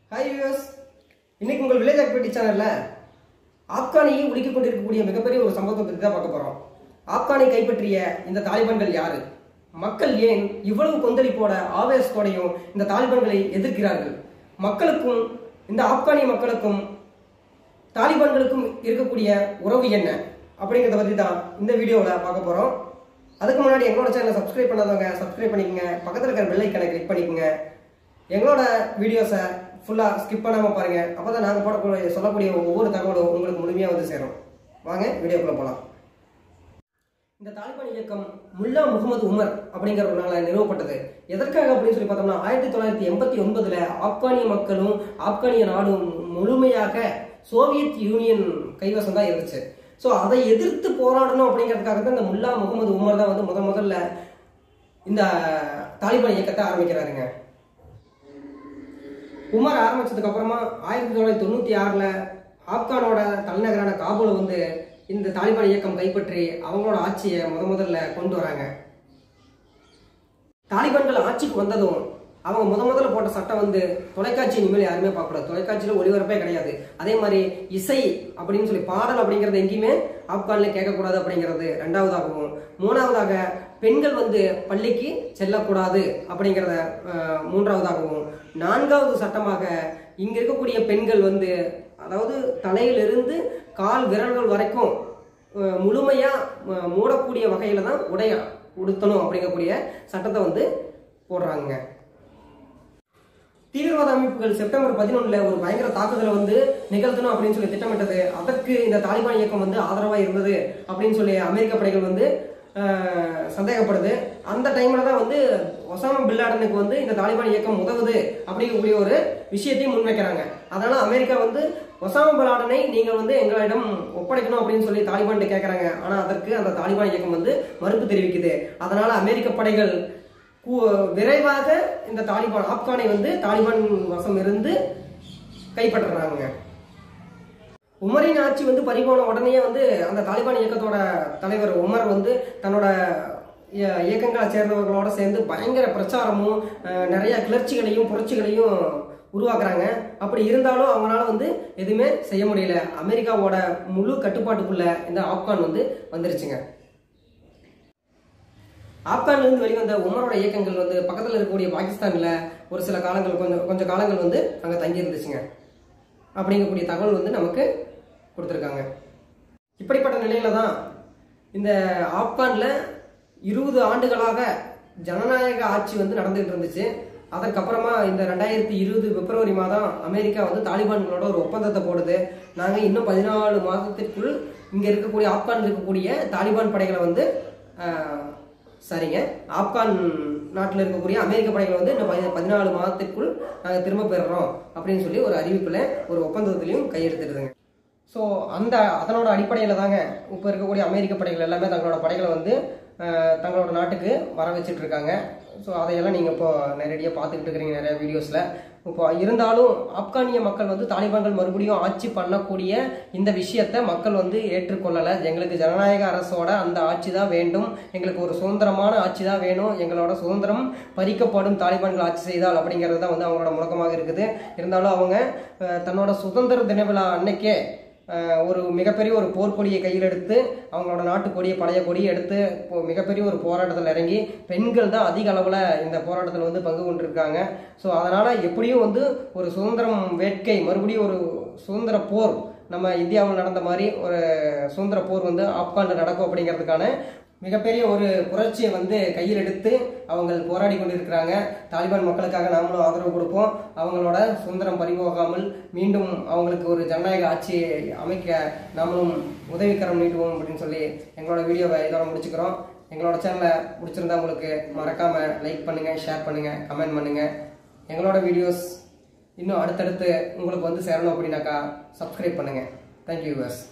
hi viewers இன்னைக்கு உங்கள் village activity சேனல்ல ஆப்கானியை ஒடுக்கிக் கொண்டிருக்கக்கூடிய மிகப்பெரிய ஒரு சம்பவத்தை பற்றி தான் பார்க்க போறோம் ஆப்கானை கைப்பற்றிய இந்த தாலிபான்கள் யாரு மக்கள் ஏன் இவ்வளவு கொந்தளிப்போட ஆவேசத்தோடையும் இந்த தாலிபான்களை எதிர்க்கிறார்கள் மக்களுக்கும் இந்த ஆப்கானிய மக்களுக்கும் தாலிபான்களுக்கும் இருக்கக்கூடிய உறவு என்ன அப்படிங்கிறத பற்றி தான் இந்த வீடியோவில் பார்க்க போகிறோம் அதுக்கு முன்னாடி எங்களோட சேனலை சப்ஸ்கிரைப் பண்ணாதவங்க சப்ஸ்கிரைப் பண்ணிக்கங்க பக்கத்தில் இருக்கிற பெல் ஐக்கனை கிளிக் பண்ணிக்கங்க எங்களோட வீடியோஸை ஃபுல்லாக ஸ்கிப் பண்ணாமல் பாருங்கள் அப்போ தான் நாங்கள் போடக்கூடிய சொல்லக்கூடிய ஒவ்வொரு தகவலும் உங்களுக்கு முழுமையாக வந்து சேரும் வாங்க வீடியோக்குள்ளே போகலாம் இந்த தாலிபான் இயக்கம் முல்லா முகமது உமர் அப்படிங்கிறவனால நிறுவப்பட்டது எதற்காக அப்படின்னு சொல்லி பார்த்தோம்னா ஆயிரத்தி தொள்ளாயிரத்தி எண்பத்தி ஒன்பதுல ஆப்கானிய மக்களும் ஆப்கானிய நாடும் முழுமையாக சோவியத் யூனியன் கைவசம் தான் இருந்துச்சு ஸோ அதை எதிர்த்து போராடணும் அப்படிங்கிறதுக்காக தான் இந்த முல்லா முகமது உமர் தான் வந்து முத முதல்ல இந்த தாலிபான் இயக்கத்தை ஆரம்பிக்கிறாருங்க உமர் ஆரம்பிச்சதுக்கு அப்புறமா ஆயிரத்தி தொள்ளாயிரத்தி தொண்ணூத்தி ஆறுல ஆப்கானோட தலைநகரான காபூலை வந்து இந்த தாலிபான் இயக்கம் கைப்பற்றி அவங்களோட ஆட்சியை முத முதல்ல கொண்டு வராங்க தாலிபான்கள் ஆட்சிக்கு வந்ததும் அவங்க முத முதல்ல போட்ட சட்டம் வந்து தொலைக்காட்சி இனிமேல் யாருமே பார்க்கக்கூடாது தொலைக்காட்சியில் ஒளிபரப்பே கிடையாது அதே மாதிரி இசை அப்படின்னு சொல்லி பாடல் அப்படிங்கிறது எங்கேயுமே ஆப்கானில் கேட்கக்கூடாது அப்படிங்கிறது ரெண்டாவதாகவும் மூணாவதாக பெண்கள் வந்து பள்ளிக்கு செல்லக்கூடாது அப்படிங்கிறத அஹ், மூன்றாவதாகவும் நான்காவது சட்டமாக இங்க இருக்கக்கூடிய பெண்கள் வந்து அதாவது தலையிலிருந்து கால் விரல்கள் வரைக்கும் அஹ், முழுமையா அஹ், மூடக்கூடிய வகையில தான் உடைய உடுத்தணும் அப்படிங்கக்கூடிய சட்டத்தை வந்து போடுறாங்க தீவிரவாத அமைப்புகள் செப்டம்பர் பதினொன்னுல ஒரு பயங்கர தாக்குதலை வந்து நிகழ்த்தணும் அப்படின்னு சொல்லி திட்டமிட்டது அதற்கு இந்த தாலிபான் இயக்கம் வந்து ஆதரவா இருந்தது அப்படின்னு சொல்லி அமெரிக்க படைகள் வந்து ஆஹ், சந்தேகப்படுது அந்த டைம்ல தான் வந்து ஒசாமா பில்லாடனுக்கு வந்து இந்த தாலிபான் இயக்கம் உதவுது அப்படிங்கக்கூடிய ஒரு விஷயத்தையும் முன்வைக்கிறாங்க அதனால அமெரிக்கா வந்து ஒசாமா பில்லாடனை நீங்கள் வந்து எங்களிடம் ஒப்படைக்கணும் அப்படின்னு சொல்லி தாலிபான் கேட்கறாங்க ஆனா அதற்கு அந்த தாலிபான் இயக்கம் வந்து மறுப்பு தெரிவிக்குது அதனால அமெரிக்க படைகள் கு- விரைவாக இந்த தாலிபான் ஆப்கானை வந்து தாலிபான் வசம் இருந்து கைப்பற்றுறாங்க உமரின் ஆட்சி வந்து பறிபோன உடனே வந்து அந்த தாலிபான் இயக்கத்தோட தலைவர் உமர் வந்து தன்னோட இய- இயக்கங்களை சேர்ந்தவர்களோட சேர்ந்து பயங்கர பிரச்சாரமும் அஹ், நிறைய கிளர்ச்சிகளையும் புரட்சிகளையும் உருவாக்குறாங்க அப்படி இருந்தாலும் அவங்களால வந்து எதுவுமே செய்ய முடியல அமெரிக்காவோட முழு கட்டுப்பாட்டுக்குள்ள இந்த ஆப்கான் வந்து வந்துருச்சுங்க ஆப்கான்ல இருந்து வெளிவந்த உமரோட இயக்கங்கள் வந்து பக்கத்துல இருக்கக்கூடிய பாகிஸ்தான்ல ஒரு சில காலங்கள் கொஞ்சம் கொஞ்சம் காலங்கள் வந்து அங்க தங்கி இருந்துச்சுங்க அப்படிங்கக்கூடிய தகவல் வந்து நமக்கு கொடுத்துருக்காங்க இப்படிப்பட்ட நிலையில தான் இந்த ஆப்கான்ல இருபது ஆண்டுகளாக ஜனநாயக ஆட்சி வந்து நடந்துகிட்டு இருந்துச்சு அதற்கப்புறமா இந்த ரெண்டாயிரத்தி இருபது பிப்ரவரி மாதம் அமெரிக்கா வந்து தாலிபான்களோட ஒரு ஒப்பந்தத்தை போடுது நாங்கள் இன்னும் பதினாலு மாதத்திற்குள் இங்கே இருக்கக்கூடிய ஆப்கான் இருக்கக்கூடிய தாலிபான் படைகளை வந்து ஆஹ், சரிங்க ஆப்கான் நாட்டில் இருக்கக்கூடிய அமெரிக்க படைகளை வந்து இன்னும் பதி- பதினாலு மாதத்திற்குள் நாங்கள் திரும்ப பெறுறோம் அப்படின்னு சொல்லி ஒரு அறிவிப்பில் ஒரு ஒப்பந்தத்திலையும் கையெழுத்திடுதுங்க ஸோ அந்த அதனோட அடிப்படையில் தாங்க இப்போ இருக்கக்கூடிய அமெரிக்க படைகள் எல்லாமே தங்களோட படைகளை வந்து அஹ், தங்களோட நாட்டுக்கு வர வச்சுட்டு இருக்காங்க ஸோ அதையெல்லாம் நீங்கள் இப்போ நேரடியாக பார்த்துக்கிட்டு இருக்கிறீங்க நிறைய வீடியோஸில் இப்போ இருந்தாலும் ஆப்கானிய மக்கள் வந்து தாலிபான்கள் மறுபடியும் ஆட்சி பண்ணக்கூடிய இந்த விஷயத்தை மக்கள் வந்து ஏற்றுக்கொள்ளலை எங்களுக்கு ஜனநாயக அரசோட அந்த ஆட்சி தான் வேண்டும் எங்களுக்கு ஒரு சுதந்திரமான ஆட்சி தான் வேணும் எங்களோட சுதந்திரம் பறிக்கப்படும் தாலிபான்கள் ஆட்சி செய்தால் அப்படிங்கிறது தான் வந்து அவங்களோட முழக்கமாக இருக்குது இருந்தாலும் அவங்க அஹ், தன்னோட சுதந்திர தின விழா அன்னைக்கே அஹ், ஒரு மிகப்பெரிய ஒரு போர்க்கொடியை கையில் எடுத்து அவங்களோட நாட்டு கொடியை பழைய கொடியை எடுத்து இப்போ மிகப்பெரிய ஒரு போராட்டத்தில் இறங்கி பெண்கள் தான் அதிக அளவில் இந்த போராட்டத்தில் வந்து பங்கு கொண்டிருக்காங்க ஸோ அதனால் எப்படியும் வந்து ஒரு சுதந்திரம் வேட்கை மறுபடியும் ஒரு சுதந்திர போர் நம்ம இந்தியாவில் நடந்த மாதிரி ஒரு சுதந்திர போர் வந்து ஆப்கானில் நடக்கும் அப்படிங்கிறதுக்கான மிகப்பெரிய ஒரு புரட்சியை வந்து கையில் எடுத்து அவங்க போராடி கொண்டிருக்கிறாங்க தாலிபான் மக்களுக்காக நாமளும் ஆதரவு கொடுப்போம் அவங்களோட சுதந்திரம் பறிபோகாமல் மீண்டும் அவங்களுக்கு ஒரு ஜனநாயக ஆட்சியை அமைக்க நாமளும் உதவிக்கரம் நீட்டுவோம் அப்படின்னு சொல்லி எங்களோட வீடியோவை இதோட முடிச்சுக்கிறோம் எங்களோட சேனலை பிடிச்சிருந்தா உங்களுக்கு மறக்காம லைக் பண்ணுங்க ஷேர் பண்ணுங்க கமெண்ட் பண்ணுங்க எங்களோட வீடியோஸ் இன்னும் அடுத்தடுத்து உங்களுக்கு வந்து சேரணும் அப்படின்னாக்கா சப்ஸ்கிரைப் பண்ணுங்க தேங்க்யூ யூவர்ஸ்